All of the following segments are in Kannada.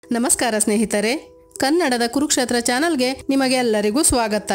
ನಮಸ್ಕಾರ ಸ್ನೇಹಿತರೆ ಕನ್ನಡದ ಕುರುಕ್ಷೇತ್ರ ಚಾನಲ್ಗೆ ನಿಮಗೆ ಎಲ್ಲರಿಗೂ ಸ್ವಾಗತ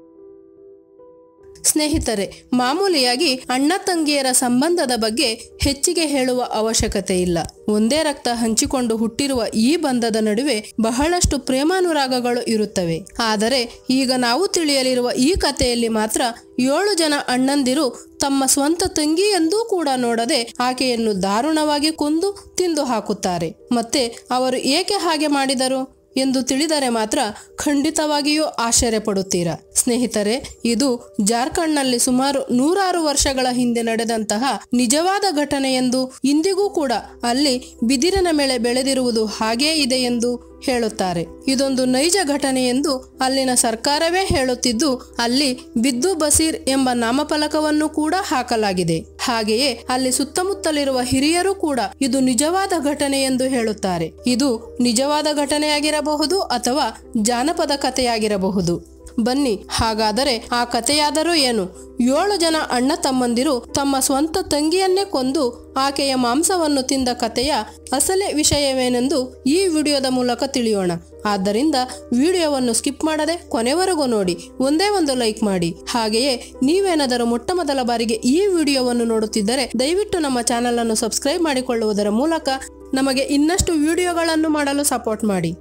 ಸ್ನೇಹಿತರೆ ಮಾಮೂಲಿಯಾಗಿ ಅಣ್ಣ ತಂಗಿಯರ ಸಂಬಂಧದ ಬಗ್ಗೆ ಹೆಚ್ಚಿಗೆ ಹೇಳುವ ಅವಶ್ಯಕತೆ ಇಲ್ಲ ಒಂದೇ ರಕ್ತ ಹಂಚಿಕೊಂಡು ಹುಟ್ಟಿರುವ ಈ ಬಂಧದ ನಡುವೆ ಬಹಳಷ್ಟು ಪ್ರೇಮಾನುರಾಗಗಳು ಇರುತ್ತವೆ ಆದರೆ ಈಗ ನಾವು ತಿಳಿಯಲಿರುವ ಈ ಕಥೆಯಲ್ಲಿ ಮಾತ್ರ ಏಳು ಜನ ಅಣ್ಣಂದಿರು ತಮ್ಮ ಸ್ವಂತ ತಂಗಿ ಎಂದೂ ಕೂಡ ನೋಡದೆ ಆಕೆಯನ್ನು ದಾರುಣವಾಗಿ ಕೊಂದು ತಿಂದು ಹಾಕುತ್ತಾರೆ ಮತ್ತೆ ಅವರು ಏಕೆ ಹಾಗೆ ಮಾಡಿದರು ಎಂದು ತಿಳಿದರೆ ಮಾತ್ರ ಖಂಡಿತವಾಗಿಯೂ ಆಶ್ಚರ್ಯಪಡುತ್ತೀರಾ ಸ್ನೇಹಿತರೆ ಇದು ಜಾರ್ಖಂಡ್ನಲ್ಲಿ ಸುಮಾರು ನೂರಾರು ವರ್ಷಗಳ ಹಿಂದೆ ನಡೆದಂತಹ ನಿಜವಾದ ಘಟನೆ ಎಂದು ಇಂದಿಗೂ ಕೂಡ ಅಲ್ಲಿ ಬಿದಿರಿನ ಮೇಲೆ ಬೆಳೆದಿರುವುದು ಹಾಗೇ ಇದೆ ಎಂದು ಹೇಳುತ್ತಾರೆ ಇದೊಂದು ನೈಜ ಘಟನೆ ಎಂದು ಅಲ್ಲಿನ ಸರ್ಕಾರವೇ ಹೇಳುತ್ತಿದ್ದು ಅಲ್ಲಿ ಬಿದ್ದು ಬಸೀರ್ ಎಂಬ ನಾಮಫಲಕವನ್ನು ಕೂಡ ಹಾಕಲಾಗಿದೆ ಹಾಗೆಯೇ ಅಲ್ಲಿ ಸುತ್ತಮುತ್ತಲಿರುವ ಹಿರಿಯರು ಕೂಡ ಇದು ನಿಜವಾದ ಘಟನೆ ಎಂದು ಹೇಳುತ್ತಾರೆ ಇದು ನಿಜವಾದ ಘಟನೆಯಾಗಿರಬಹುದು ಅಥವಾ ಜಾನಪದ ಕಥೆಯಾಗಿರಬಹುದು ಬನ್ನಿ ಹಾಗಾದರೆ ಆ ಕಥೆಯಾದರೂ ಏನು ಏಳು ಜನ ಅಣ್ಣ ತಮ್ಮಂದಿರು ತಮ್ಮ ಸ್ವಂತ ತಂಗಿಯನ್ನೇ ಕೊಂದು ಆಕೆಯ ಮಾಂಸವನ್ನು ತಿಂದ ಕಥೆಯ ಅಸಲಿ ವಿಷಯವೇನೆಂದು ಈ ವಿಡಿಯೋದ ಮೂಲಕ ತಿಳಿಯೋಣ ಆದ್ದರಿಂದ ವಿಡಿಯೋವನ್ನು ಸ್ಕಿಪ್ ಮಾಡದೆ ಕೊನೆವರೆಗೂ ನೋಡಿ ಒಂದೇ ಒಂದು ಲೈಕ್ ಮಾಡಿ ಹಾಗೆಯೇ ನೀವೇನಾದರೂ ಮೊಟ್ಟ ಮೊದಲ ಬಾರಿಗೆ ಈ ವಿಡಿಯೋವನ್ನು ನೋಡುತ್ತಿದ್ದರೆ ದಯವಿಟ್ಟು ನಮ್ಮ ಚಾನಲ್ ಅನ್ನು ಸಬ್ಸ್ಕ್ರೈಬ್ ಮಾಡಿಕೊಳ್ಳುವುದರ ಮೂಲಕ ನಮಗೆ ಇನ್ನಷ್ಟು ವಿಡಿಯೋಗಳನ್ನು ಮಾಡಲು ಸಪೋರ್ಟ್ ಮಾಡಿ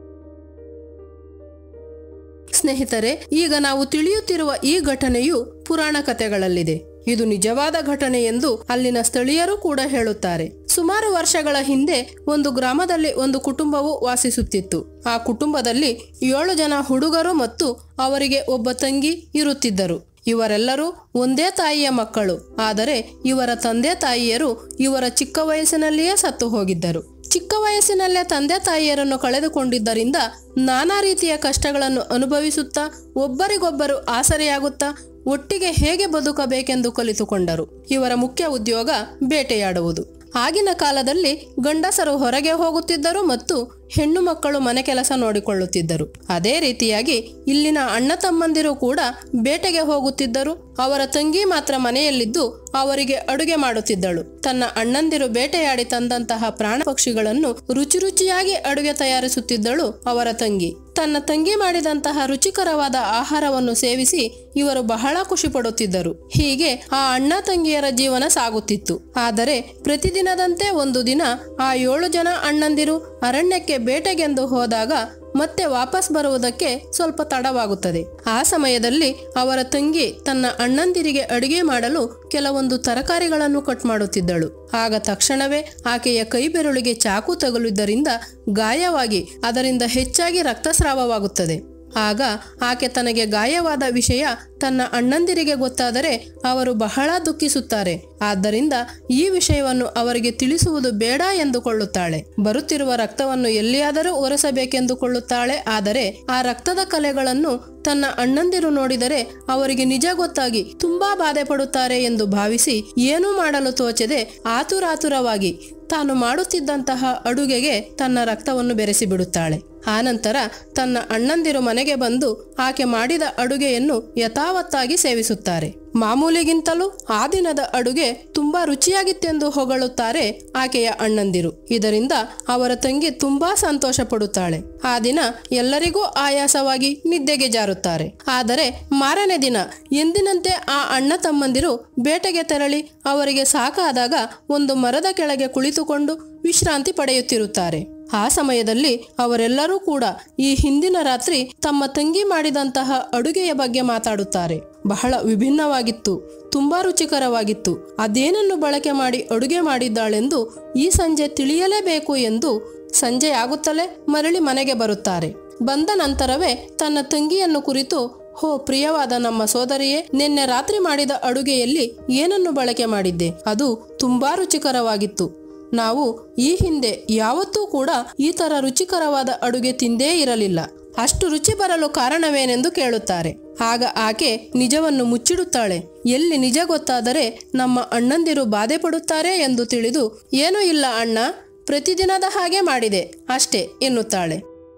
ಸ್ನೇಹಿತರೆ ಈಗ ನಾವು ತಿಳಿಯುತ್ತಿರುವ ಈ ಘಟನೆಯು ಪುರಾಣ ಕಥೆಗಳಲ್ಲಿದೆ ಇದು ನಿಜವಾದ ಘಟನೆ ಎಂದು ಅಲ್ಲಿನ ಸ್ಥಳೀಯರು ಕೂಡ ಹೇಳುತ್ತಾರೆ ಸುಮಾರು ವರ್ಷಗಳ ಹಿಂದೆ ಒಂದು ಗ್ರಾಮದಲ್ಲಿ ಒಂದು ಕುಟುಂಬವು ವಾಸಿಸುತ್ತಿತ್ತು ಆ ಕುಟುಂಬದಲ್ಲಿ ಏಳು ಜನ ಹುಡುಗರು ಮತ್ತು ಅವರಿಗೆ ಒಬ್ಬ ತಂಗಿ ಇರುತ್ತಿದ್ದರು ಇವರೆಲ್ಲರೂ ಒಂದೇ ತಾಯಿಯ ಮಕ್ಕಳು ಆದರೆ ಇವರ ತಂದೆ ತಾಯಿಯರು ಇವರ ಚಿಕ್ಕ ವಯಸ್ಸಿನಲ್ಲಿಯೇ ಸತ್ತು ಹೋಗಿದ್ದರು ಚಿಕ್ಕ ವಯಸ್ಸಿನಲ್ಲೇ ತಂದೆ ತಾಯಿಯರನ್ನು ಕಳೆದುಕೊಂಡಿದ್ದರಿಂದ ನಾನಾ ರೀತಿಯ ಕಷ್ಟಗಳನ್ನು ಅನುಭವಿಸುತ್ತಾ ಒಬ್ಬರಿಗೊಬ್ಬರು ಆಸರೆಯಾಗುತ್ತಾ ಒಟ್ಟಿಗೆ ಹೇಗೆ ಬದುಕಬೇಕೆಂದು ಕಲಿತುಕೊಂಡರು ಇವರ ಮುಖ್ಯ ಉದ್ಯೋಗ ಬೇಟೆಯಾಡುವುದು ಆಗಿನ ಕಾಲದಲ್ಲಿ ಗಂಡಸರು ಹೊರಗೆ ಹೋಗುತ್ತಿದ್ದರು ಮತ್ತು ಹೆಣ್ಣು ಮಕ್ಕಳು ಮನೆ ಕೆಲಸ ನೋಡಿಕೊಳ್ಳುತ್ತಿದ್ದರು ಅದೇ ರೀತಿಯಾಗಿ ಇಲ್ಲಿನ ಅಣ್ಣ ತಮ್ಮಂದಿರು ಕೂಡ ಬೇಟೆಗೆ ಹೋಗುತ್ತಿದ್ದರು ಅವರ ತಂಗಿ ಮಾತ್ರ ಮನೆಯಲ್ಲಿದ್ದು ಅವರಿಗೆ ಅಡುಗೆ ಮಾಡುತ್ತಿದ್ದಳು ತನ್ನ ಅಣ್ಣಂದಿರು ಬೇಟೆಯಾಡಿ ತಂದಂತಹ ಪ್ರಾಣ ಪಕ್ಷಿಗಳನ್ನು ರುಚಿ ರುಚಿಯಾಗಿ ಅಡುಗೆ ತಯಾರಿಸುತ್ತಿದ್ದಳು ಅವರ ತಂಗಿ ತನ್ನ ತಂಗಿ ಮಾಡಿದಂತಹ ರುಚಿಕರವಾದ ಆಹಾರವನ್ನು ಸೇವಿಸಿ ಇವರು ಬಹಳ ಖುಷಿ ಪಡುತ್ತಿದ್ದರು ಹೀಗೆ ಆ ಅಣ್ಣ ತಂಗಿಯರ ಜೀವನ ಸಾಗುತ್ತಿತ್ತು ಆದರೆ ಪ್ರತಿದಿನದಂತೆ ಒಂದು ದಿನ ಆ ಏಳು ಜನ ಅಣ್ಣಂದಿರು ಅರಣ್ಯಕ್ಕೆ ಬೇಟೆಗೆಂದು ಹೋದಾಗ ಮತ್ತೆ ವಾಪಸ್ ಬರುವುದಕ್ಕೆ ಸ್ವಲ್ಪ ತಡವಾಗುತ್ತದೆ ಆ ಸಮಯದಲ್ಲಿ ಅವರ ತಂಗಿ ತನ್ನ ಅಣ್ಣಂದಿರಿಗೆ ಅಡುಗೆ ಮಾಡಲು ಕೆಲವೊಂದು ತರಕಾರಿಗಳನ್ನು ಕಟ್ ಮಾಡುತ್ತಿದ್ದಳು ಆಗ ತಕ್ಷಣವೇ ಆಕೆಯ ಕೈ ಬೆರಳಿಗೆ ಚಾಕು ತಗುಲಿದ್ದರಿಂದ ಗಾಯವಾಗಿ ಅದರಿಂದ ಹೆಚ್ಚಾಗಿ ರಕ್ತಸ್ರಾವವಾಗುತ್ತದೆ ಆಗ ಆಕೆ ತನಗೆ ಗಾಯವಾದ ವಿಷಯ ತನ್ನ ಅಣ್ಣಂದಿರಿಗೆ ಗೊತ್ತಾದರೆ ಅವರು ಬಹಳ ದುಃಖಿಸುತ್ತಾರೆ ಆದ್ದರಿಂದ ಈ ವಿಷಯವನ್ನು ಅವರಿಗೆ ತಿಳಿಸುವುದು ಬೇಡ ಎಂದುಕೊಳ್ಳುತ್ತಾಳೆ ಬರುತ್ತಿರುವ ರಕ್ತವನ್ನು ಎಲ್ಲಿಯಾದರೂ ಒರೆಸಬೇಕೆಂದುಕೊಳ್ಳುತ್ತಾಳೆ ಆದರೆ ಆ ರಕ್ತದ ಕಲೆಗಳನ್ನು ತನ್ನ ಅಣ್ಣಂದಿರು ನೋಡಿದರೆ ಅವರಿಗೆ ನಿಜ ಗೊತ್ತಾಗಿ ತುಂಬಾ ಬಾಧೆ ಪಡುತ್ತಾರೆ ಎಂದು ಭಾವಿಸಿ ಏನೂ ಮಾಡಲು ತೋಚದೆ ಆತುರಾತುರವಾಗಿ ತಾನು ಮಾಡುತ್ತಿದ್ದಂತಹ ಅಡುಗೆಗೆ ತನ್ನ ರಕ್ತವನ್ನು ಬೆರೆಸಿ ಬಿಡುತ್ತಾಳೆ ಆನಂತರ ತನ್ನ ಅಣ್ಣಂದಿರು ಮನೆಗೆ ಬಂದು ಆಕೆ ಮಾಡಿದ ಅಡುಗೆಯನ್ನು ಯಥಾವತ್ತಾಗಿ ಸೇವಿಸುತ್ತಾರೆ ಮಾಮೂಲಿಗಿಂತಲೂ ಆ ದಿನದ ಅಡುಗೆ ತುಂಬಾ ರುಚಿಯಾಗಿತ್ತೆಂದು ಹೊಗಳುತ್ತಾರೆ ಆಕೆಯ ಅಣ್ಣಂದಿರು ಇದರಿಂದ ಅವರ ತಂಗಿ ತುಂಬಾ ಸಂತೋಷ ಪಡುತ್ತಾಳೆ ಆ ದಿನ ಎಲ್ಲರಿಗೂ ಆಯಾಸವಾಗಿ ನಿದ್ದೆಗೆ ಜಾರುತ್ತಾರೆ ಆದರೆ ಮಾರನೇ ದಿನ ಎಂದಿನಂತೆ ಆ ಅಣ್ಣ ತಮ್ಮಂದಿರು ಬೇಟೆಗೆ ತೆರಳಿ ಅವರಿಗೆ ಸಾಕಾದಾಗ ಒಂದು ಮರದ ಕೆಳಗೆ ಕುಳಿತುಕೊಂಡು ವಿಶ್ರಾಂತಿ ಪಡೆಯುತ್ತಿರುತ್ತಾರೆ ಆ ಸಮಯದಲ್ಲಿ ಅವರೆಲ್ಲರೂ ಕೂಡ ಈ ಹಿಂದಿನ ರಾತ್ರಿ ತಮ್ಮ ತಂಗಿ ಮಾಡಿದಂತಹ ಅಡುಗೆಯ ಬಗ್ಗೆ ಮಾತಾಡುತ್ತಾರೆ ಬಹಳ ವಿಭಿನ್ನವಾಗಿತ್ತು ತುಂಬಾ ರುಚಿಕರವಾಗಿತ್ತು ಅದೇನನ್ನು ಬಳಕೆ ಮಾಡಿ ಅಡುಗೆ ಮಾಡಿದ್ದಾಳೆಂದು ಈ ಸಂಜೆ ತಿಳಿಯಲೇಬೇಕು ಎಂದು ಸಂಜೆ ಆಗುತ್ತಲೇ ಮರಳಿ ಮನೆಗೆ ಬರುತ್ತಾರೆ ಬಂದ ನಂತರವೇ ತನ್ನ ತಂಗಿಯನ್ನು ಕುರಿತು ಹೋ ಪ್ರಿಯವಾದ ನಮ್ಮ ಸೋದರಿಯೇ ನಿನ್ನೆ ರಾತ್ರಿ ಮಾಡಿದ ಅಡುಗೆಯಲ್ಲಿ ಏನನ್ನು ಬಳಕೆ ಮಾಡಿದ್ದೆ ಅದು ತುಂಬಾ ರುಚಿಕರವಾಗಿತ್ತು ನಾವು ಈ ಹಿಂದೆ ಯಾವತ್ತೂ ಕೂಡ ಈ ತರ ರುಚಿಕರವಾದ ಅಡುಗೆ ತಿಂದೇ ಇರಲಿಲ್ಲ ಅಷ್ಟು ರುಚಿ ಬರಲು ಕಾರಣವೇನೆಂದು ಕೇಳುತ್ತಾರೆ ಆಗ ಆಕೆ ನಿಜವನ್ನು ಮುಚ್ಚಿಡುತ್ತಾಳೆ ಎಲ್ಲಿ ನಿಜ ಗೊತ್ತಾದರೆ ನಮ್ಮ ಅಣ್ಣಂದಿರು ಬಾಧೆ ಪಡುತ್ತಾರೆ ಎಂದು ತಿಳಿದು ಏನೂ ಇಲ್ಲ ಅಣ್ಣ ಪ್ರತಿದಿನದ ಹಾಗೆ ಮಾಡಿದೆ ಅಷ್ಟೇ ಎನ್ನುತ್ತಾಳೆ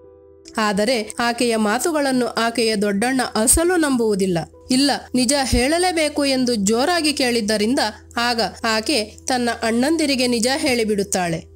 ಆದರೆ ಆಕೆಯ ಮಾತುಗಳನ್ನು ಆಕೆಯ ದೊಡ್ಡಣ್ಣ ಅಸಲು ನಂಬುವುದಿಲ್ಲ ಇಲ್ಲ ನಿಜ ಹೇಳಲೇಬೇಕು ಎಂದು ಜೋರಾಗಿ ಕೇಳಿದ್ದರಿಂದ ಆಗ ಆಕೆ ತನ್ನ ಅಣ್ಣಂದಿರಿಗೆ ನಿಜ ಹೇಳಿಬಿಡುತ್ತಾಳೆ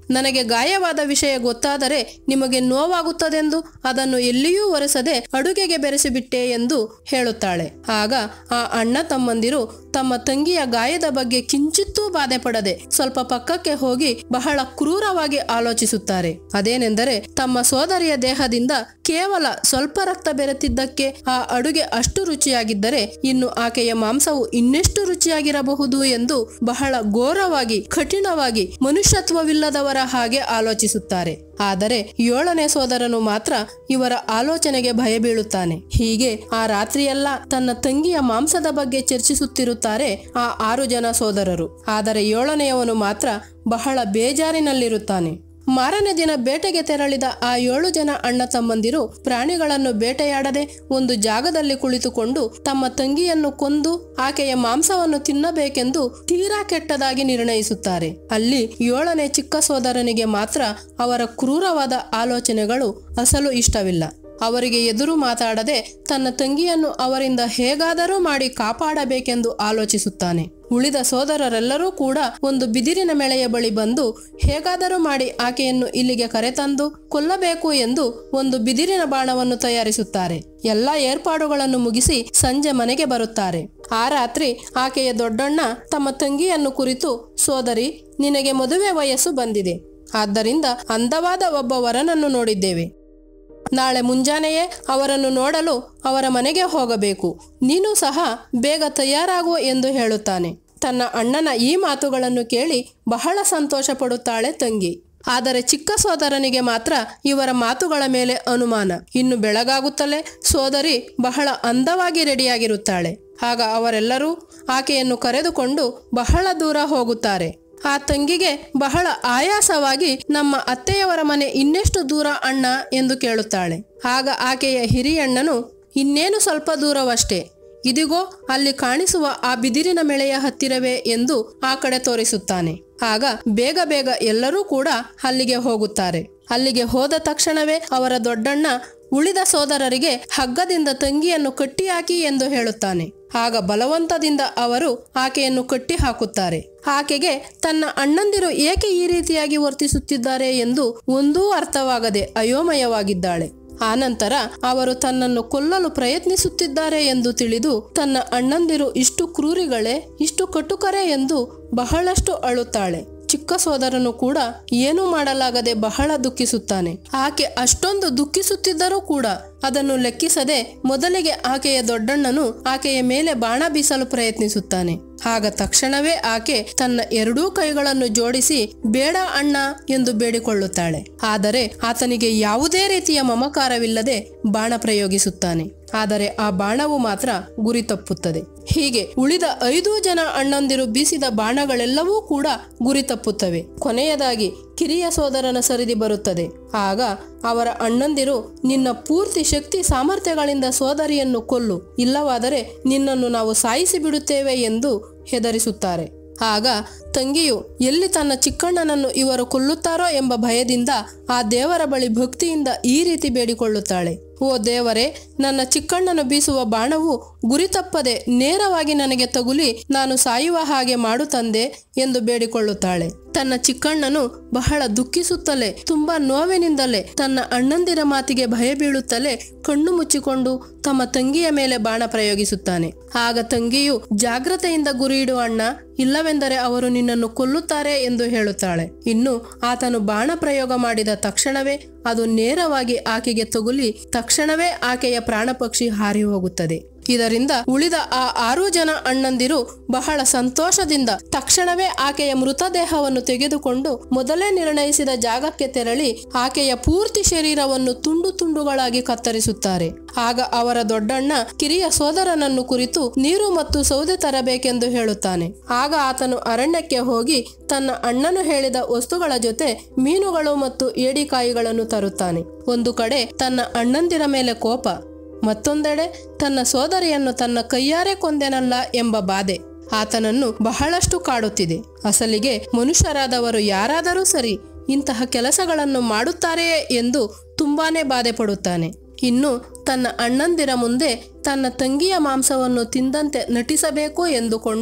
ನನಗೆ ಗಾಯವಾದ ವಿಷಯ ಗೊತ್ತಾದರೆ ನಿಮಗೆ ನೋವಾಗುತ್ತದೆಂದು ಅದನ್ನು ಎಲ್ಲಿಯೂ ಒರೆಸದೆ ಅಡುಗೆಗೆ ಬೆರೆಸಿಬಿಟ್ಟೆ ಎಂದು ಹೇಳುತ್ತಾಳೆ ಆಗ ಆ ಅಣ್ಣ ತಮ್ಮಂದಿರು ತಮ್ಮ ತಂಗಿಯ ಗಾಯದ ಬಗ್ಗೆ ಕಿಂಚಿತ್ತೂ ಬಾಧೆ ಪಡದೆ ಸ್ವಲ್ಪ ಪಕ್ಕಕ್ಕೆ ಹೋಗಿ ಬಹಳ ಕ್ರೂರವಾಗಿ ಆಲೋಚಿಸುತ್ತಾರೆ ಅದೇನೆಂದರೆ ತಮ್ಮ ಸೋದರಿಯ ದೇಹದಿಂದ ಕೇವಲ ಸ್ವಲ್ಪ ರಕ್ತ ಬೆರೆತಿದ್ದಕ್ಕೆ ಆ ಅಡುಗೆ ಅಷ್ಟು ರುಚಿಯಾಗಿದ್ದರೆ ಇನ್ನು ಆಕೆಯ ಮಾಂಸವು ಇನ್ನೆಷ್ಟು ರುಚಿಯಾಗಿರಬಹುದು ಎಂದು ಬಹಳ ಘೋರವಾಗಿ ಕಠಿಣವಾಗಿ ಮನುಷ್ಯತ್ವವಿಲ್ಲದವರ ಹಾಗೆ ಆಲೋಚಿಸುತ್ತಾರೆ ಆದರೆ ಏಳನೇ ಸೋದರನು ಮಾತ್ರ ಇವರ ಆಲೋಚನೆಗೆ ಭಯ ಬೀಳುತ್ತಾನೆ ಹೀಗೆ ಆ ರಾತ್ರಿಯೆಲ್ಲ ತನ್ನ ತಂಗಿಯ ಮಾಂಸದ ಬಗ್ಗೆ ಚರ್ಚಿಸುತ್ತಿರುತ್ತಾರೆ ಆ ಆರು ಜನ ಸೋದರರು ಆದರೆ ಏಳನೆಯವನು ಮಾತ್ರ ಬಹಳ ಬೇಜಾರಿನಲ್ಲಿರುತ್ತಾನೆ ಮಾರನೇ ದಿನ ಬೇಟೆಗೆ ತೆರಳಿದ ಆ ಏಳು ಜನ ಅಣ್ಣ ತಮ್ಮಂದಿರು ಪ್ರಾಣಿಗಳನ್ನು ಬೇಟೆಯಾಡದೆ ಒಂದು ಜಾಗದಲ್ಲಿ ಕುಳಿತುಕೊಂಡು ತಮ್ಮ ತಂಗಿಯನ್ನು ಕೊಂದು ಆಕೆಯ ಮಾಂಸವನ್ನು ತಿನ್ನಬೇಕೆಂದು ತೀರಾ ಕೆಟ್ಟದಾಗಿ ನಿರ್ಣಯಿಸುತ್ತಾರೆ ಅಲ್ಲಿ ಏಳನೇ ಚಿಕ್ಕ ಸೋದರನಿಗೆ ಮಾತ್ರ ಅವರ ಕ್ರೂರವಾದ ಆಲೋಚನೆಗಳು ಅಸಲು ಇಷ್ಟವಿಲ್ಲ ಅವರಿಗೆ ಎದುರು ಮಾತಾಡದೆ ತನ್ನ ತಂಗಿಯನ್ನು ಅವರಿಂದ ಹೇಗಾದರೂ ಮಾಡಿ ಕಾಪಾಡಬೇಕೆಂದು ಆಲೋಚಿಸುತ್ತಾನೆ ಉಳಿದ ಸೋದರರೆಲ್ಲರೂ ಕೂಡ ಒಂದು ಬಿದಿರಿನ ಮೇಳೆಯ ಬಳಿ ಬಂದು ಹೇಗಾದರೂ ಮಾಡಿ ಆಕೆಯನ್ನು ಇಲ್ಲಿಗೆ ಕರೆತಂದು ಕೊಲ್ಲಬೇಕು ಎಂದು ಒಂದು ಬಿದಿರಿನ ಬಾಣವನ್ನು ತಯಾರಿಸುತ್ತಾರೆ ಎಲ್ಲ ಏರ್ಪಾಡುಗಳನ್ನು ಮುಗಿಸಿ ಸಂಜೆ ಮನೆಗೆ ಬರುತ್ತಾರೆ ಆ ರಾತ್ರಿ ಆಕೆಯ ದೊಡ್ಡಣ್ಣ ತಮ್ಮ ತಂಗಿಯನ್ನು ಕುರಿತು ಸೋದರಿ ನಿನಗೆ ಮದುವೆ ವಯಸ್ಸು ಬಂದಿದೆ ಆದ್ದರಿಂದ ಅಂದವಾದ ಒಬ್ಬ ವರನನ್ನು ನೋಡಿದ್ದೇವೆ ನಾಳೆ ಮುಂಜಾನೆಯೇ ಅವರನ್ನು ನೋಡಲು ಅವರ ಮನೆಗೆ ಹೋಗಬೇಕು ನೀನು ಸಹ ಬೇಗ ತಯಾರಾಗು ಎಂದು ಹೇಳುತ್ತಾನೆ ತನ್ನ ಅಣ್ಣನ ಈ ಮಾತುಗಳನ್ನು ಕೇಳಿ ಬಹಳ ಸಂತೋಷ ಪಡುತ್ತಾಳೆ ತಂಗಿ ಆದರೆ ಚಿಕ್ಕ ಸೋದರನಿಗೆ ಮಾತ್ರ ಇವರ ಮಾತುಗಳ ಮೇಲೆ ಅನುಮಾನ ಇನ್ನು ಬೆಳಗಾಗುತ್ತಲೇ ಸೋದರಿ ಬಹಳ ಅಂದವಾಗಿ ರೆಡಿಯಾಗಿರುತ್ತಾಳೆ ಆಗ ಅವರೆಲ್ಲರೂ ಆಕೆಯನ್ನು ಕರೆದುಕೊಂಡು ಬಹಳ ದೂರ ಹೋಗುತ್ತಾರೆ ಆ ತಂಗಿಗೆ ಬಹಳ ಆಯಾಸವಾಗಿ ನಮ್ಮ ಅತ್ತೆಯವರ ಮನೆ ಇನ್ನೆಷ್ಟು ದೂರ ಅಣ್ಣ ಎಂದು ಕೇಳುತ್ತಾಳೆ ಆಗ ಆಕೆಯ ಹಿರಿಯಣ್ಣನು ಇನ್ನೇನು ಸ್ವಲ್ಪ ದೂರವಷ್ಟೇ ಇದಿಗೋ ಅಲ್ಲಿ ಕಾಣಿಸುವ ಆ ಬಿದಿರಿನ ಮೆಳೆಯ ಹತ್ತಿರವೇ ಎಂದು ಆ ಕಡೆ ತೋರಿಸುತ್ತಾನೆ ಆಗ ಬೇಗ ಬೇಗ ಎಲ್ಲರೂ ಕೂಡ ಅಲ್ಲಿಗೆ ಹೋಗುತ್ತಾರೆ ಅಲ್ಲಿಗೆ ಹೋದ ತಕ್ಷಣವೇ ಅವರ ದೊಡ್ಡಣ್ಣ ಉಳಿದ ಸೋದರರಿಗೆ ಹಗ್ಗದಿಂದ ತಂಗಿಯನ್ನು ಕಟ್ಟಿಹಾಕಿ ಎಂದು ಹೇಳುತ್ತಾನೆ ಆಗ ಬಲವಂತದಿಂದ ಅವರು ಆಕೆಯನ್ನು ಕಟ್ಟಿ ಹಾಕುತ್ತಾರೆ ಆಕೆಗೆ ತನ್ನ ಅಣ್ಣಂದಿರು ಏಕೆ ಈ ರೀತಿಯಾಗಿ ವರ್ತಿಸುತ್ತಿದ್ದಾರೆ ಎಂದು ಒಂದೂ ಅರ್ಥವಾಗದೆ ಅಯೋಮಯವಾಗಿದ್ದಾಳೆ ಆನಂತರ ಅವರು ತನ್ನನ್ನು ಕೊಲ್ಲಲು ಪ್ರಯತ್ನಿಸುತ್ತಿದ್ದಾರೆ ಎಂದು ತಿಳಿದು ತನ್ನ ಅಣ್ಣಂದಿರು ಇಷ್ಟು ಕ್ರೂರಿಗಳೇ ಇಷ್ಟು ಕಟುಕರೆ ಎಂದು ಬಹಳಷ್ಟು ಅಳುತ್ತಾಳೆ ಚಿಕ್ಕ ಸೋದರನು ಕೂಡ ಏನೂ ಮಾಡಲಾಗದೆ ಬಹಳ ದುಃಖಿಸುತ್ತಾನೆ ಆಕೆ ಅಷ್ಟೊಂದು ದುಃಖಿಸುತ್ತಿದ್ದರೂ ಕೂಡ ಅದನ್ನು ಲೆಕ್ಕಿಸದೆ ಮೊದಲಿಗೆ ಆಕೆಯ ದೊಡ್ಡಣ್ಣನು ಆಕೆಯ ಮೇಲೆ ಬಾಣ ಬೀಸಲು ಪ್ರಯತ್ನಿಸುತ್ತಾನೆ ಆಗ ತಕ್ಷಣವೇ ಆಕೆ ತನ್ನ ಎರಡೂ ಕೈಗಳನ್ನು ಜೋಡಿಸಿ ಬೇಡ ಅಣ್ಣ ಎಂದು ಬೇಡಿಕೊಳ್ಳುತ್ತಾಳೆ ಆದರೆ ಆತನಿಗೆ ಯಾವುದೇ ರೀತಿಯ ಮಮಕಾರವಿಲ್ಲದೆ ಬಾಣ ಪ್ರಯೋಗಿಸುತ್ತಾನೆ ಆದರೆ ಆ ಬಾಣವು ಮಾತ್ರ ಗುರಿ ತಪ್ಪುತ್ತದೆ ಹೀಗೆ ಉಳಿದ ಐದು ಜನ ಅಣ್ಣಂದಿರು ಬೀಸಿದ ಬಾಣಗಳೆಲ್ಲವೂ ಕೂಡ ಗುರಿ ತಪ್ಪುತ್ತವೆ ಕೊನೆಯದಾಗಿ ಕಿರಿಯ ಸೋದರನ ಸರಿದಿ ಬರುತ್ತದೆ ಆಗ ಅವರ ಅಣ್ಣಂದಿರು ನಿನ್ನ ಪೂರ್ತಿ ಶಕ್ತಿ ಸಾಮರ್ಥ್ಯಗಳಿಂದ ಸೋದರಿಯನ್ನು ಕೊಲ್ಲು ಇಲ್ಲವಾದರೆ ನಿನ್ನನ್ನು ನಾವು ಸಾಯಿಸಿ ಬಿಡುತ್ತೇವೆ ಎಂದು ಹೆದರಿಸುತ್ತಾರೆ ಆಗ ತಂಗಿಯು ಎಲ್ಲಿ ತನ್ನ ಚಿಕ್ಕಣ್ಣನನ್ನು ಇವರು ಕೊಲ್ಲುತ್ತಾರೋ ಎಂಬ ಭಯದಿಂದ ಆ ದೇವರ ಬಳಿ ಭಕ್ತಿಯಿಂದ ಈ ರೀತಿ ಬೇಡಿಕೊಳ್ಳುತ್ತಾಳೆ ಓ ದೇವರೇ ನನ್ನ ಚಿಕ್ಕಣ್ಣನು ಬೀಸುವ ಬಾಣವು ಗುರಿ ತಪ್ಪದೆ ನೇರವಾಗಿ ನನಗೆ ತಗುಲಿ ನಾನು ಸಾಯುವ ಹಾಗೆ ಮಾಡು ತಂದೆ ಎಂದು ಬೇಡಿಕೊಳ್ಳುತ್ತಾಳೆ ತನ್ನ ಚಿಕ್ಕಣ್ಣನು ಬಹಳ ದುಃಖಿಸುತ್ತಲೇ ತುಂಬಾ ನೋವಿನಿಂದಲೇ ತನ್ನ ಅಣ್ಣಂದಿರ ಮಾತಿಗೆ ಭಯ ಬೀಳುತ್ತಲೇ ಕಣ್ಣು ಮುಚ್ಚಿಕೊಂಡು ತಮ್ಮ ತಂಗಿಯ ಮೇಲೆ ಬಾಣ ಪ್ರಯೋಗಿಸುತ್ತಾನೆ ಆಗ ತಂಗಿಯು ಜಾಗ್ರತೆಯಿಂದ ಗುರಿಯಿಡು ಅಣ್ಣ ಇಲ್ಲವೆಂದರೆ ಅವರು ನಿನ್ನನ್ನು ಕೊಲ್ಲುತ್ತಾರೆ ಎಂದು ಹೇಳುತ್ತಾಳೆ ಇನ್ನು ಆತನು ಬಾಣ ಪ್ರಯೋಗ ಮಾಡಿದ ತಕ್ಷಣವೇ ಅದು ನೇರವಾಗಿ ಆಕೆಗೆ ತಗುಲಿ ತಕ್ಷಣವೇ ಆಕೆಯ ಪ್ರಾಣಪಕ್ಷಿ ಹಾರಿ ಹೋಗುತ್ತದೆ ಇದರಿಂದ ಉಳಿದ ಆ ಆರು ಜನ ಅಣ್ಣಂದಿರು ಬಹಳ ಸಂತೋಷದಿಂದ ತಕ್ಷಣವೇ ಆಕೆಯ ಮೃತದೇಹವನ್ನು ತೆಗೆದುಕೊಂಡು ಮೊದಲೇ ನಿರ್ಣಯಿಸಿದ ಜಾಗಕ್ಕೆ ತೆರಳಿ ಆಕೆಯ ಪೂರ್ತಿ ಶರೀರವನ್ನು ತುಂಡು ತುಂಡುಗಳಾಗಿ ಕತ್ತರಿಸುತ್ತಾರೆ ಆಗ ಅವರ ದೊಡ್ಡಣ್ಣ ಕಿರಿಯ ಸೋದರನನ್ನು ಕುರಿತು ನೀರು ಮತ್ತು ಸೌದೆ ತರಬೇಕೆಂದು ಹೇಳುತ್ತಾನೆ ಆಗ ಆತನು ಅರಣ್ಯಕ್ಕೆ ಹೋಗಿ ತನ್ನ ಅಣ್ಣನು ಹೇಳಿದ ವಸ್ತುಗಳ ಜೊತೆ ಮೀನುಗಳು ಮತ್ತು ಏಡಿಕಾಯಿಗಳನ್ನು ತರುತ್ತಾನೆ ಒಂದು ಕಡೆ ತನ್ನ ಅಣ್ಣಂದಿರ ಮೇಲೆ ಕೋಪ ಮತ್ತೊಂದೆಡೆ ತನ್ನ ಸೋದರಿಯನ್ನು ತನ್ನ ಕೈಯಾರೆ ಕೊಂದೆನಲ್ಲ ಎಂಬ ಬಾಧೆ ಆತನನ್ನು ಬಹಳಷ್ಟು ಕಾಡುತ್ತಿದೆ ಅಸಲಿಗೆ ಮನುಷ್ಯರಾದವರು ಯಾರಾದರೂ ಸರಿ ಇಂತಹ ಕೆಲಸಗಳನ್ನು ಮಾಡುತ್ತಾರೆಯೇ ಎಂದು ತುಂಬಾನೇ ಬಾಧೆ ಪಡುತ್ತಾನೆ ಇನ್ನು ತನ್ನ ಅಣ್ಣಂದಿರ ಮುಂದೆ ತನ್ನ ತಂಗಿಯ ಮಾಂಸವನ್ನು ತಿಂದಂತೆ ನಟಿಸಬೇಕು ಎಂದುಕೊಂಡು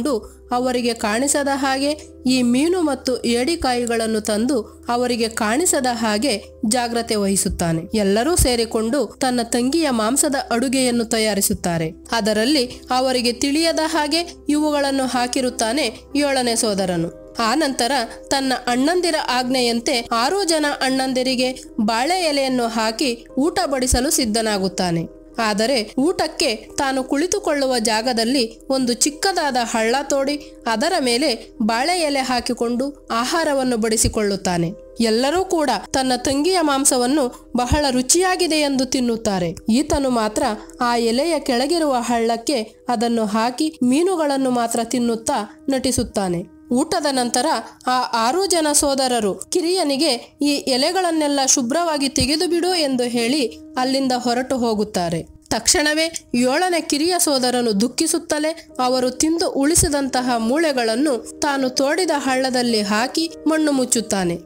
ಅವರಿಗೆ ಕಾಣಿಸದ ಹಾಗೆ ಈ ಮೀನು ಮತ್ತು ಏಡಿಕಾಯಿಗಳನ್ನು ತಂದು ಅವರಿಗೆ ಕಾಣಿಸದ ಹಾಗೆ ಜಾಗ್ರತೆ ವಹಿಸುತ್ತಾನೆ ಎಲ್ಲರೂ ಸೇರಿಕೊಂಡು ತನ್ನ ತಂಗಿಯ ಮಾಂಸದ ಅಡುಗೆಯನ್ನು ತಯಾರಿಸುತ್ತಾರೆ ಅದರಲ್ಲಿ ಅವರಿಗೆ ತಿಳಿಯದ ಹಾಗೆ ಇವುಗಳನ್ನು ಹಾಕಿರುತ್ತಾನೆ ಏಳನೇ ಸೋದರನು ಆ ನಂತರ ತನ್ನ ಅಣ್ಣಂದಿರ ಆಜ್ಞೆಯಂತೆ ಆರು ಜನ ಅಣ್ಣಂದಿರಿಗೆ ಬಾಳೆ ಎಲೆಯನ್ನು ಹಾಕಿ ಊಟ ಬಡಿಸಲು ಸಿದ್ಧನಾಗುತ್ತಾನೆ ಆದರೆ ಊಟಕ್ಕೆ ತಾನು ಕುಳಿತುಕೊಳ್ಳುವ ಜಾಗದಲ್ಲಿ ಒಂದು ಚಿಕ್ಕದಾದ ಹಳ್ಳ ತೋಡಿ ಅದರ ಮೇಲೆ ಬಾಳೆ ಎಲೆ ಹಾಕಿಕೊಂಡು ಆಹಾರವನ್ನು ಬಡಿಸಿಕೊಳ್ಳುತ್ತಾನೆ ಎಲ್ಲರೂ ಕೂಡ ತನ್ನ ತಂಗಿಯ ಮಾಂಸವನ್ನು ಬಹಳ ರುಚಿಯಾಗಿದೆ ಎಂದು ತಿನ್ನುತ್ತಾರೆ ಈತನು ಮಾತ್ರ ಆ ಎಲೆಯ ಕೆಳಗಿರುವ ಹಳ್ಳಕ್ಕೆ ಅದನ್ನು ಹಾಕಿ ಮೀನುಗಳನ್ನು ಮಾತ್ರ ತಿನ್ನುತ್ತಾ ನಟಿಸುತ್ತಾನೆ ಊಟದ ನಂತರ ಆ ಆರು ಜನ ಸೋದರರು ಕಿರಿಯನಿಗೆ ಈ ಎಲೆಗಳನ್ನೆಲ್ಲ ಶುಭ್ರವಾಗಿ ತೆಗೆದು ಬಿಡು ಎಂದು ಹೇಳಿ ಅಲ್ಲಿಂದ ಹೊರಟು ಹೋಗುತ್ತಾರೆ ತಕ್ಷಣವೇ ಏಳನೇ ಕಿರಿಯ ಸೋದರನು ದುಃಖಿಸುತ್ತಲೇ ಅವರು ತಿಂದು ಉಳಿಸಿದಂತಹ ಮೂಳೆಗಳನ್ನು ತಾನು ತೋಡಿದ ಹಳ್ಳದಲ್ಲಿ ಹಾಕಿ ಮಣ್ಣು ಮುಚ್ಚುತ್ತಾನೆ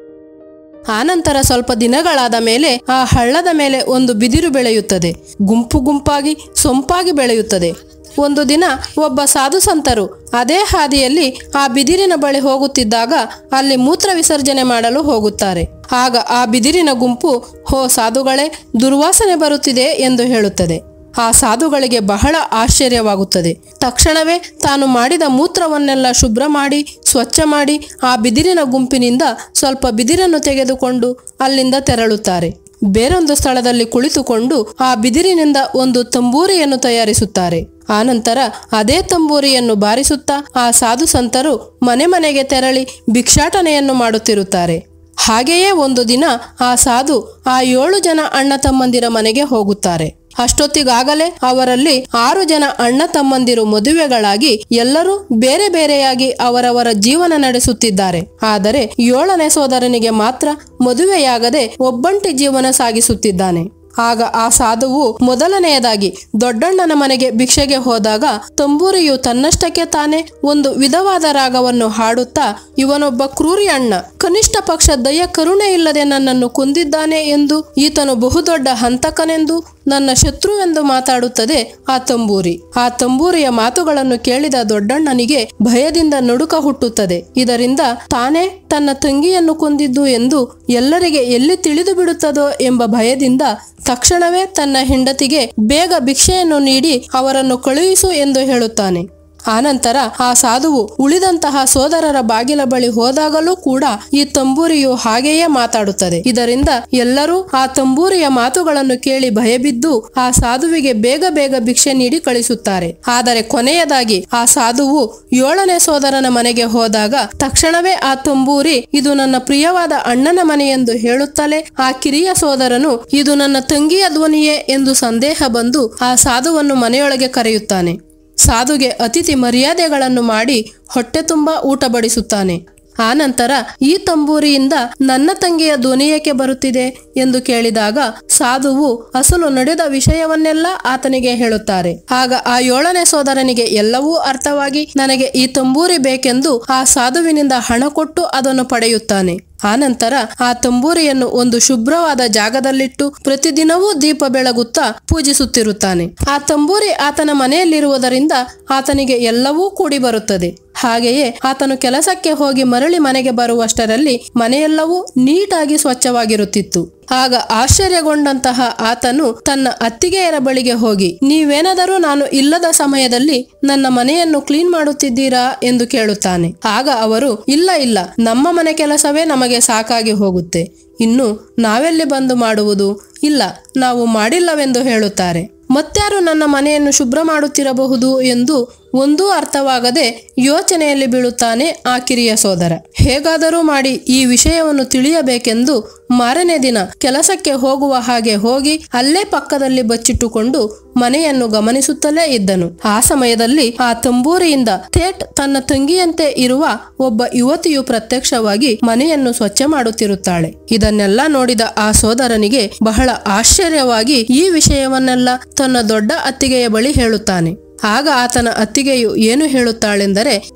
ಆನಂತರ ಸ್ವಲ್ಪ ದಿನಗಳಾದ ಮೇಲೆ ಆ ಹಳ್ಳದ ಮೇಲೆ ಒಂದು ಬಿದಿರು ಬೆಳೆಯುತ್ತದೆ ಗುಂಪು ಗುಂಪಾಗಿ ಸೊಂಪಾಗಿ ಬೆಳೆಯುತ್ತದೆ ಒಂದು ದಿನ ಒಬ್ಬ ಸಾಧು ಸಂತರು ಅದೇ ಹಾದಿಯಲ್ಲಿ ಆ ಬಿದಿರಿನ ಬಳಿ ಹೋಗುತ್ತಿದ್ದಾಗ ಅಲ್ಲಿ ಮೂತ್ರ ವಿಸರ್ಜನೆ ಮಾಡಲು ಹೋಗುತ್ತಾರೆ ಆಗ ಆ ಬಿದಿರಿನ ಗುಂಪು ಹೋ ಸಾಧುಗಳೇ ದುರ್ವಾಸನೆ ಬರುತ್ತಿದೆ ಎಂದು ಹೇಳುತ್ತದೆ ಆ ಸಾಧುಗಳಿಗೆ ಬಹಳ ಆಶ್ಚರ್ಯವಾಗುತ್ತದೆ ತಕ್ಷಣವೇ ತಾನು ಮಾಡಿದ ಮೂತ್ರವನ್ನೆಲ್ಲ ಶುಭ್ರ ಮಾಡಿ ಸ್ವಚ್ಛ ಮಾಡಿ ಆ ಬಿದಿರಿನ ಗುಂಪಿನಿಂದ ಸ್ವಲ್ಪ ಬಿದಿರನ್ನು ತೆಗೆದುಕೊಂಡು ಅಲ್ಲಿಂದ ತೆರಳುತ್ತಾರೆ ಬೇರೊಂದು ಸ್ಥಳದಲ್ಲಿ ಕುಳಿತುಕೊಂಡು ಆ ಬಿದಿರಿನಿಂದ ಒಂದು ತಂಬೂರಿಯನ್ನು ತಯಾರಿಸುತ್ತಾರೆ ಆನಂತರ ಅದೇ ತಂಬೂರಿಯನ್ನು ಬಾರಿಸುತ್ತಾ ಆ ಸಾಧು ಸಂತರು ಮನೆ ಮನೆಗೆ ತೆರಳಿ ಭಿಕ್ಷಾಟನೆಯನ್ನು ಮಾಡುತ್ತಿರುತ್ತಾರೆ ಹಾಗೆಯೇ ಒಂದು ದಿನ ಆ ಸಾಧು ಆ ಏಳು ಜನ ಅಣ್ಣ ತಮ್ಮಂದಿರ ಮನೆಗೆ ಹೋಗುತ್ತಾರೆ ಅಷ್ಟೊತ್ತಿಗಾಗಲೇ ಅವರಲ್ಲಿ ಆರು ಜನ ಅಣ್ಣ ತಮ್ಮಂದಿರು ಮದುವೆಗಳಾಗಿ ಎಲ್ಲರೂ ಬೇರೆ ಬೇರೆಯಾಗಿ ಅವರವರ ಜೀವನ ನಡೆಸುತ್ತಿದ್ದಾರೆ ಆದರೆ ಏಳನೇ ಸೋದರನಿಗೆ ಮಾತ್ರ ಮದುವೆಯಾಗದೆ ಒಬ್ಬಂಟಿ ಜೀವನ ಸಾಗಿಸುತ್ತಿದ್ದಾನೆ ಆಗ ಆ ಸಾಧುವು ಮೊದಲನೆಯದಾಗಿ ದೊಡ್ಡಣ್ಣನ ಮನೆಗೆ ಭಿಕ್ಷೆಗೆ ಹೋದಾಗ ತಂಬೂರಿಯು ತನ್ನಷ್ಟಕ್ಕೆ ತಾನೇ ಒಂದು ವಿಧವಾದ ರಾಗವನ್ನು ಹಾಡುತ್ತಾ ಇವನೊಬ್ಬ ಕ್ರೂರಿ ಅಣ್ಣ ಕನಿಷ್ಠ ಪಕ್ಷ ದಯ ಕರುಣೆ ಇಲ್ಲದೆ ನನ್ನನ್ನು ಕೊಂದಿದ್ದಾನೆ ಎಂದು ಈತನು ಬಹುದೊಡ್ಡ ಹಂತಕನೆಂದು ನನ್ನ ಶತ್ರುವೆಂದು ಮಾತಾಡುತ್ತದೆ ಆ ತಂಬೂರಿ ಆ ತಂಬೂರಿಯ ಮಾತುಗಳನ್ನು ಕೇಳಿದ ದೊಡ್ಡಣ್ಣನಿಗೆ ಭಯದಿಂದ ನಡುಕ ಹುಟ್ಟುತ್ತದೆ ಇದರಿಂದ ತಾನೇ ತನ್ನ ತಂಗಿಯನ್ನು ಕೊಂದಿದ್ದು ಎಂದು ಎಲ್ಲರಿಗೆ ಎಲ್ಲಿ ತಿಳಿದು ಬಿಡುತ್ತದೋ ಎಂಬ ಭಯದಿಂದ ತಕ್ಷಣವೇ ತನ್ನ ಹೆಂಡತಿಗೆ ಬೇಗ ಭಿಕ್ಷೆಯನ್ನು ನೀಡಿ ಅವರನ್ನು ಕಳುಹಿಸು ಎಂದು ಹೇಳುತ್ತಾನೆ ಆನಂತರ ಆ ಸಾಧುವು ಉಳಿದಂತಹ ಸೋದರರ ಬಾಗಿಲ ಬಳಿ ಹೋದಾಗಲೂ ಕೂಡ ಈ ತಂಬೂರಿಯು ಹಾಗೆಯೇ ಮಾತಾಡುತ್ತದೆ ಇದರಿಂದ ಎಲ್ಲರೂ ಆ ತಂಬೂರಿಯ ಮಾತುಗಳನ್ನು ಕೇಳಿ ಭಯಬಿದ್ದು ಆ ಸಾಧುವಿಗೆ ಬೇಗ ಬೇಗ ಭಿಕ್ಷೆ ನೀಡಿ ಕಳಿಸುತ್ತಾರೆ ಆದರೆ ಕೊನೆಯದಾಗಿ ಆ ಸಾಧುವು ಏಳನೇ ಸೋದರನ ಮನೆಗೆ ಹೋದಾಗ ತಕ್ಷಣವೇ ಆ ತಂಬೂರಿ ಇದು ನನ್ನ ಪ್ರಿಯವಾದ ಅಣ್ಣನ ಮನೆ ಎಂದು ಹೇಳುತ್ತಲೇ ಆ ಕಿರಿಯ ಸೋದರನು ಇದು ನನ್ನ ತಂಗಿಯ ಧ್ವನಿಯೇ ಎಂದು ಸಂದೇಹ ಬಂದು ಆ ಸಾಧುವನ್ನು ಮನೆಯೊಳಗೆ ಕರೆಯುತ್ತಾನೆ ಸಾಧುಗೆ ಅತಿಥಿ ಮರ್ಯಾದೆಗಳನ್ನು ಮಾಡಿ ಹೊಟ್ಟೆ ತುಂಬ ಊಟ ಬಡಿಸುತ್ತಾನೆ ಆನಂತರ ಈ ತಂಬೂರಿಯಿಂದ ನನ್ನ ತಂಗಿಯ ಧ್ವನಿ ಏಕೆ ಬರುತ್ತಿದೆ ಎಂದು ಕೇಳಿದಾಗ ಸಾಧುವು ಅಸಲು ನಡೆದ ವಿಷಯವನ್ನೆಲ್ಲ ಆತನಿಗೆ ಹೇಳುತ್ತಾರೆ ಆಗ ಆ ಏಳನೇ ಸೋದರನಿಗೆ ಎಲ್ಲವೂ ಅರ್ಥವಾಗಿ ನನಗೆ ಈ ತಂಬೂರಿ ಬೇಕೆಂದು ಆ ಸಾಧುವಿನಿಂದ ಹಣ ಕೊಟ್ಟು ಅದನ್ನು ಪಡೆಯುತ್ತಾನೆ ಆನಂತರ ಆ ತಂಬೂರಿಯನ್ನು ಒಂದು ಶುಭ್ರವಾದ ಜಾಗದಲ್ಲಿಟ್ಟು ಪ್ರತಿದಿನವೂ ದೀಪ ಬೆಳಗುತ್ತಾ ಪೂಜಿಸುತ್ತಿರುತ್ತಾನೆ ಆ ತಂಬೂರಿ ಆತನ ಮನೆಯಲ್ಲಿರುವುದರಿಂದ ಆತನಿಗೆ ಎಲ್ಲವೂ ಕೂಡಿ ಬರುತ್ತದೆ ಹಾಗೆಯೇ ಆತನು ಕೆಲಸಕ್ಕೆ ಹೋಗಿ ಮರಳಿ ಮನೆಗೆ ಬರುವಷ್ಟರಲ್ಲಿ ಮನೆಯೆಲ್ಲವೂ ನೀಟಾಗಿ ಸ್ವಚ್ಛವಾಗಿರುತ್ತಿತ್ತು ಆಗ ಆಶ್ಚರ್ಯಗೊಂಡಂತಹ ಆತನು ತನ್ನ ಅತ್ತಿಗೆಯರ ಬಳಿಗೆ ಹೋಗಿ ನೀವೇನಾದರೂ ನಾನು ಇಲ್ಲದ ಸಮಯದಲ್ಲಿ ನನ್ನ ಮನೆಯನ್ನು ಕ್ಲೀನ್ ಮಾಡುತ್ತಿದ್ದೀರಾ ಎಂದು ಕೇಳುತ್ತಾನೆ ಆಗ ಅವರು ಇಲ್ಲ ಇಲ್ಲ ನಮ್ಮ ಮನೆ ಕೆಲಸವೇ ನಮಗೆ ಸಾಕಾಗಿ ಹೋಗುತ್ತೆ ಇನ್ನು ನಾವೆಲ್ಲಿ ಬಂದು ಮಾಡುವುದು ಇಲ್ಲ ನಾವು ಮಾಡಿಲ್ಲವೆಂದು ಹೇಳುತ್ತಾರೆ ಮತ್ಯಾರು ನನ್ನ ಮನೆಯನ್ನು ಶುಭ್ರ ಮಾಡುತ್ತಿರಬಹುದು ಎಂದು ಒಂದೂ ಅರ್ಥವಾಗದೆ ಯೋಚನೆಯಲ್ಲಿ ಬೀಳುತ್ತಾನೆ ಆ ಕಿರಿಯ ಸೋದರ ಹೇಗಾದರೂ ಮಾಡಿ ಈ ವಿಷಯವನ್ನು ತಿಳಿಯಬೇಕೆಂದು ಮಾರನೇ ದಿನ ಕೆಲಸಕ್ಕೆ ಹೋಗುವ ಹಾಗೆ ಹೋಗಿ ಅಲ್ಲೇ ಪಕ್ಕದಲ್ಲಿ ಬಚ್ಚಿಟ್ಟುಕೊಂಡು ಮನೆಯನ್ನು ಗಮನಿಸುತ್ತಲೇ ಇದ್ದನು ಆ ಸಮಯದಲ್ಲಿ ಆ ತಂಬೂರಿಯಿಂದ ಥೇಟ್ ತನ್ನ ತಂಗಿಯಂತೆ ಇರುವ ಒಬ್ಬ ಯುವತಿಯು ಪ್ರತ್ಯಕ್ಷವಾಗಿ ಮನೆಯನ್ನು ಸ್ವಚ್ಛ ಮಾಡುತ್ತಿರುತ್ತಾಳೆ ಇದನ್ನೆಲ್ಲ ನೋಡಿದ ಆ ಸೋದರನಿಗೆ ಬಹಳ ಆಶ್ಚರ್ಯವಾಗಿ ಈ ವಿಷಯವನ್ನೆಲ್ಲ ತನ್ನ ದೊಡ್ಡ ಅತ್ತಿಗೆಯ ಬಳಿ ಹೇಳುತ್ತಾನೆ ಆಗ ಆತನ ಅತ್ತಿಗೆಯು ಏನು ಹೇಳುತ್ತಾಳೆಂದರೆ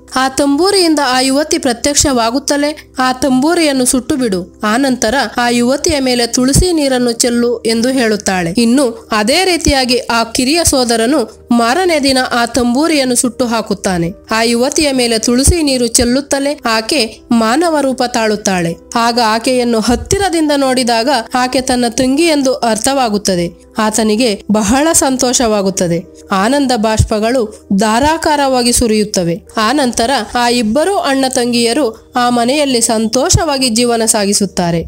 ಆ ತಂಬೂರಿಯಿಂದ ಆ ಯುವತಿ ಪ್ರತ್ಯಕ್ಷವಾಗುತ್ತಲೇ ಆ ತಂಬೂರಿಯನ್ನು ಸುಟ್ಟು ಬಿಡು ಆನಂತರ ಆ ಯುವತಿಯ ಮೇಲೆ ತುಳಸಿ ನೀರನ್ನು ಚೆಲ್ಲು ಎಂದು ಹೇಳುತ್ತಾಳೆ ಇನ್ನು ಅದೇ ರೀತಿಯಾಗಿ ಆ ಕಿರಿಯ ಸೋದರನು ಮಾರನೇ ದಿನ ಆ ತಂಬೂರಿಯನ್ನು ಸುಟ್ಟು ಹಾಕುತ್ತಾನೆ ಆ ಯುವತಿಯ ಮೇಲೆ ತುಳಸಿ ನೀರು ಚೆಲ್ಲುತ್ತಲೇ ಆಕೆ ಮಾನವ ರೂಪ ತಾಳುತ್ತಾಳೆ ಆಗ ಆಕೆಯನ್ನು ಹತ್ತಿರದಿಂದ ನೋಡಿದಾಗ ಆಕೆ ತನ್ನ ತಂಗಿ ಎಂದು ಅರ್ಥವಾಗುತ್ತದೆ ಆತನಿಗೆ ಬಹಳ ಸಂತೋಷವಾಗುತ್ತದೆ ಆನಂದ ಬಾಷ್ಪಗಳು ಧಾರಾಕಾರವಾಗಿ ಸುರಿಯುತ್ತವೆ ಆನಂತರ ಆ ಇಬ್ಬರು ಅಣ್ಣ ತಂಗಿಯರು ಆ ಮನೆಯಲ್ಲಿ ಸಂತೋಷವಾಗಿ ಜೀವನ ಸಾಗಿಸುತ್ತಾರೆ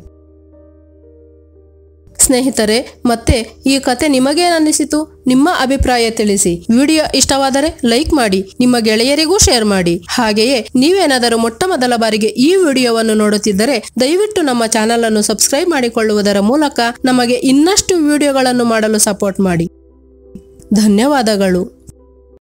ಸ್ನೇಹಿತರೆ ಮತ್ತೆ ಈ ಕತೆ ನಿಮಗೇನನ್ನಿಸಿತು ನಿಮ್ಮ ಅಭಿಪ್ರಾಯ ತಿಳಿಸಿ ವಿಡಿಯೋ ಇಷ್ಟವಾದರೆ ಲೈಕ್ ಮಾಡಿ ನಿಮ್ಮ ಗೆಳೆಯರಿಗೂ ಶೇರ್ ಮಾಡಿ ಹಾಗೆಯೇ ನೀವೇನಾದರೂ ಮೊಟ್ಟ ಮೊದಲ ಬಾರಿಗೆ ಈ ವಿಡಿಯೋವನ್ನು ನೋಡುತ್ತಿದ್ದರೆ ದಯವಿಟ್ಟು ನಮ್ಮ ಚಾನಲ್ ಅನ್ನು ಸಬ್ಸ್ಕ್ರೈಬ್ ಮಾಡಿಕೊಳ್ಳುವುದರ ಮೂಲಕ ನಮಗೆ ಇನ್ನಷ್ಟು ವಿಡಿಯೋಗಳನ್ನು ಮಾಡಲು ಸಪೋರ್ಟ್ ಮಾಡಿ ಧನ್ಯವಾದಗಳು